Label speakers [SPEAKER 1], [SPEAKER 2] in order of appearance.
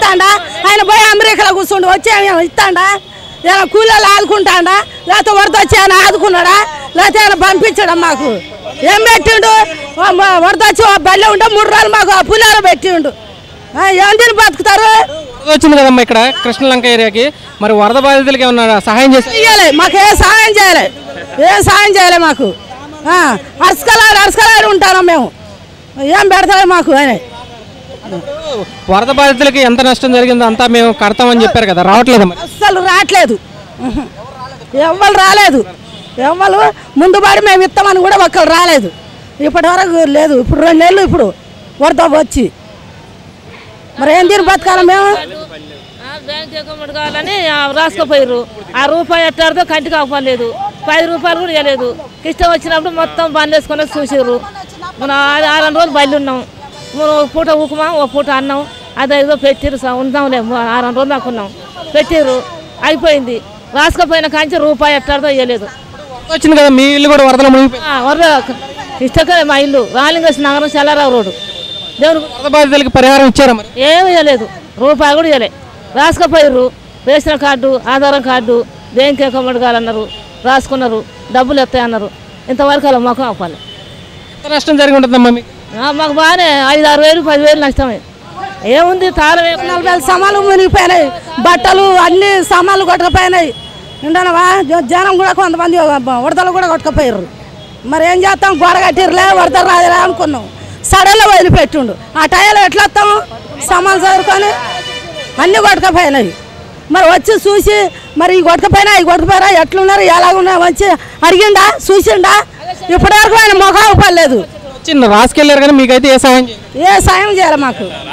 [SPEAKER 1] ఇస్తాడా ఆయన పోయి అమెరికాలో కూర్చుండు వచ్చి ఏమైనా ఇస్తాడా ఏమైనా కూలీలు ఆదుకుంటాడా లేకపోతే వరద వచ్చి ఆయన ఆదుకున్నాడా లేకపోతే ఆయన పంపించడం మాకు ఏం పెట్టిండు ఓ మ- వరద వచ్చి ఓ బల్లె ఉంటే మూడు రోజులు మాకు ఆ పులిహార పెట్టిండు ఆ, ఏం తిని బతుకుతారు
[SPEAKER 2] వరద వచ్చింది కదమ్మా ఇక్కడ కృష్ణలంక ఏరియాకి మరి వరద బాధితులకి ఏమన్నా సహాయం చేసి
[SPEAKER 1] ఇయ్యాలి మాకు ఏ సహాయం చేయాలి ఏ సహాయం చేయాలి మాకు అరసకలాడు అరసకలాడు ఉంటాను మేము ఏం పెడతాడు మాకు అని
[SPEAKER 2] వరద బాధితులకి ఎంత నష్టం జరిగిందో అంతా మేము కడతామని చెప్పారు కదా రావట్లేదు మరి
[SPEAKER 1] అస్సలు రావట్లేదు ఎవ్వరు రాలేదు ఎవ్వరు ముందు పడి మేము ఇస్తామని కూడా ఒక్కరు రాలేదు ఇప్పటి వరకు లేదు ఇప్పుడు రెండు నెలలు ఇప్పుడు వరద వచ్చి మరి ఏం తిని బతకాలి మేము
[SPEAKER 3] ఆ, బ్యాంక్ అకౌంట్ కావాలని ఆ, రాసుకుపోయారు ఆ రూపాయి ఎట్టాడితో కంటికి అవ్వలేదు పది రూపాయలు కూడా ఇవ్వలేదు ఇష్టం వచ్చినప్పుడు మొత్తం బంద్ వేసుకొని చూసారు మనం ఆ- ఆరు రోజులు బయలు ఉన్నాం మనం ఒక పూట ఊకుమా ఒక పూట అన్నం అది ఏదో పెట్టిరు సా- ఉందాంలే ఆరు రోజులు దాకా ఉన్నాం పెట్టిరు అయిపోయింది రాసుకుపోయిన కాంచి రూపాయి ఎట్టాడితో ఇవ్వలేదు
[SPEAKER 2] వరద వచ్చింది కదా మీ ఇల్లు కూడా వరదలో మునిగిపోయింది
[SPEAKER 3] ఆ, వరద ఇష్టకరే మా ఇల్లు రాలింగస్ నగరం చెల్లారావు రోడ్డు దేవుడు
[SPEAKER 2] వరద బాధితులకి పరిహారం ఇచ్చారా మరి
[SPEAKER 3] ఏమీ ఇవ్వలేదు రూపాయి కూడా ఇవ్వలే రాసుకపోయారు రేషన్ కార్డు ఆధారం కార్డు బ్యాంక్ అకౌంట్ కావాలన్నారు రాసుకున్నారు డబ్బులు ఎత్తాయన్నారు ఇంతవరకు అలా మొఖం అవ్వాలి
[SPEAKER 2] ఎంత నష్టం జరిగి ఉంటుందమ్మా మీకు
[SPEAKER 3] మాకు బాగానే ఐదు ఆరు వేలు పదివేలు నష్టమే ఏముంది తాళం ఏ-
[SPEAKER 1] నలభై వేల సామాన్లు మునిగిపోయినాయి బట్టలు అన్ని సామాన్లు కొట్టుకుపోయినాయి ఉండనవా జ- జనం కూడా కొంతమంది వరదలు కూడా కొట్టుకుపోయారు మరి ఏం చేస్తాం గోడ కట్టిర్లే వరద రాదులే అనుకున్నాం సడన్లో వదిలిపెట్టిండు ఆ టైంలో ఎట్లా వస్తాము సామాన్లు చదువుకొని అన్నీ కొట్టుకుపోయినాయి మరి వచ్చి చూసి మరి ఈ కొట్టుకుపోయినా ఈ కొట్టుకుపోయినా ఎట్లున్నారు ఎలాగున్నా వచ్చి అడిగిండా చూసిండా ఇప్పటివరకు ఆయన ముఖం పడలేదు
[SPEAKER 2] వచ్చి రాసుకెళ్ళారు కానీ మీకైతే ఏ సహాయం చేయలేదు
[SPEAKER 1] ఏ సాయం చేయాలి మాకు